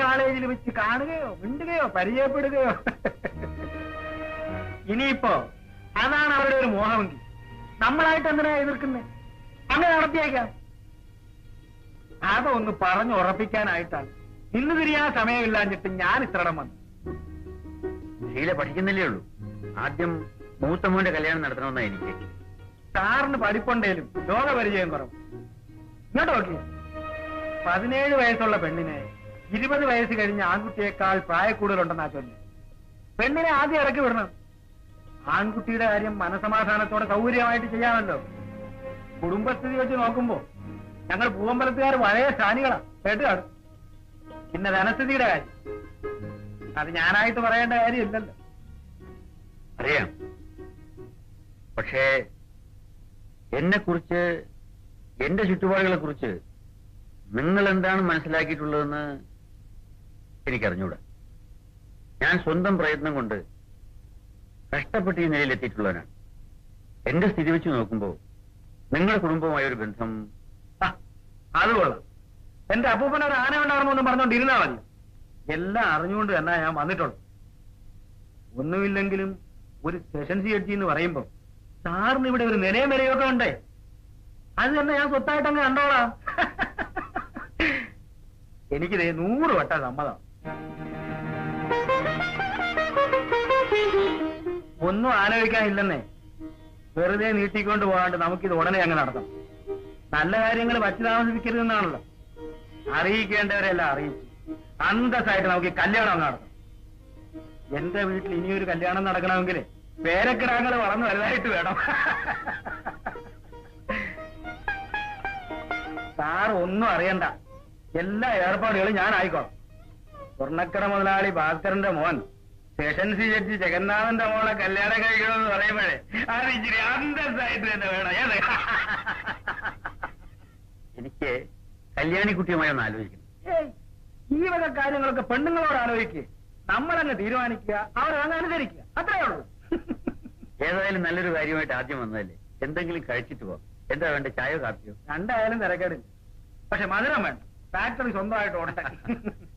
കോളേജിൽ വെച്ച് കാണുകയോ മിണ്ടുകയോ പരിചയപ്പെടുകയോ ഇനിയിപ്പോ അതാണ് അവരുടെ ഒരു മോഹമെങ്കിൽ നമ്മളായിട്ട് എന്തിനാ എതിർക്കുന്നേ അങ്ങനെ നടത്തിയേക്കാം അതൊന്ന് പറഞ്ഞു ഉറപ്പിക്കാനായിട്ടാണ് ഇന്ന് തിരിയാൻ സമയമില്ലാഞ്ഞിട്ട് ഞാൻ ഇത്രടം വന്നു ശീല പഠിക്കുന്നില്ലേ ഉള്ളൂ ആദ്യം മൂത്തമ്മോന്റെ കല്യാണം നടത്തണമെന്നാ എനിക്ക് സാറിന് പഠിപ്പുണ്ടേലും ലോകപരിചയം കുറവ് ഇങ്ങോട്ട് നോക്കി പതിനേഴ് വയസ്സുള്ള പെണ്ണിനെ ഇരുപത് വയസ്സ് കഴിഞ്ഞ ആൺകുട്ടിയേക്കാൾ പ്രായക്കൂടുതലുണ്ടെന്നാ ചൊല്ലി പെണ്ണിനെ ആദ്യം ഇറക്കി വിടണം ആൺകുട്ടിയുടെ കാര്യം മനസമാധാനത്തോടെ സൗകര്യമായിട്ട് ചെയ്യാമല്ലോ കുടുംബസ്ഥിതി വെച്ച് നോക്കുമ്പോ ഞങ്ങൾ പൂവമ്പലത്തുകാർ പഴയ സ്ഥാനികളാ കേട്ടുകാട് പിന്നെ ധനസ്ഥിതിയുടെ കാര്യം അത് ഞാനായിട്ട് പറയേണ്ട കാര്യമില്ലല്ലോ അറിയാം പക്ഷേ എന്നെ കുറിച്ച് എന്റെ ചുറ്റുപാടുകളെ കുറിച്ച് നിങ്ങൾ എന്താണ് മനസ്സിലാക്കിയിട്ടുള്ളതെന്ന് എനിക്കറിഞ്ഞൂടാ ഞാൻ സ്വന്തം പ്രയത്നം കൊണ്ട് കഷ്ടപ്പെട്ട് ഈ നിലയിലെത്തിയിട്ടുള്ളവനാണ് എന്റെ സ്ഥിതി വെച്ച് നോക്കുമ്പോൾ നിങ്ങളുടെ കുടുംബവുമായ ഒരു ബന്ധം ആ, അത് കൊള്ളാം എന്റെ അപ്പൂപ്പൻ ഒരു ആന ഉണ്ടായിരുന്നു എന്ന് പറഞ്ഞോണ്ടിരുന്നാ മതി എല്ലാം അറിഞ്ഞുകൊണ്ട് തന്നെ ഞാൻ വന്നിട്ടുള്ളൂ ഒന്നുമില്ലെങ്കിലും ഒരു സെഷൻസി ജഡ്ജി എന്ന് പറയുമ്പോ സാറിന് ഇവിടെ ഒരു നിലയും വിലയൊക്കെ ഉണ്ടേ അത് തന്നെ ഞാൻ സ്വത്തായിട്ട് അങ്ങ് കണ്ടോളാം എനിക്കിതേ നൂറ് വട്ട സമ്മതം ഒന്നും ആലോചിക്കാനില്ലെന്നേ വെറുതെ നീട്ടിക്കൊണ്ട് പോകാണ്ട് നമുക്കിത് ഉടനെ അങ്ങ് നടത്താം നല്ല കാര്യങ്ങൾ വച്ചു താമസിപ്പിക്കരുതെന്നാണല്ലോ അറിയിക്കേണ്ടവരെല്ലാം അറിയിച്ചു അന്തസ്സായിട്ട് നമുക്ക് ഈ കല്യാണം അങ്ങ് നടത്താം എന്റെ വീട്ടിൽ ഇനിയൊരു കല്യാണം നടക്കണമെങ്കിൽ പേരക്കിടാങ്ങൾ വളർന്നു വലുതായിട്ട് വേണം സാർ ഒന്നും അറിയണ്ട എല്ലാ ഏർപ്പാടുകളും ഞാൻ ആയിക്കോളാം സ്വർണ്ണക്കട മുതലാളി ഭാസ്കരന്റെ മോൻ സെഷൻസി ജഡ്ജി ജഗന്നാഥന്റെ മോളെ കല്യാണം കഴിക്കണമെന്ന് പറയുമ്പോഴേ അത് ഇച്ചിരി അന്തസ്സായിട്ട് തന്നെ വേണം ഏത്? എനിക്ക് കല്യാണിക്കുട്ടിയുമായി ഒന്ന് ആലോചിക്കണം ഏയ്, ഈ വക കാര്യങ്ങളൊക്കെ പെണ്ണുങ്ങളോട് ആലോചിക്കുക നമ്മളങ്ങ് തീരുമാനിക്കുക അവരങ്ങ് അനുസരിക്കുക അത്രേ ഉള്ളൂ ഏതായാലും നല്ലൊരു കാര്യമായിട്ട് ആദ്യം വന്നതല്ലേ എന്തെങ്കിലും കഴിച്ചിട്ട് പോവാം എന്താ വേണ്ട ചായയോ കാപ്പിയോ രണ്ടായാലും തിരക്കേടില്ല പക്ഷെ മധുരം വേണ്ട ഫാക്ടറി സ്വന്തമായിട്ട് ഓടട്ടെ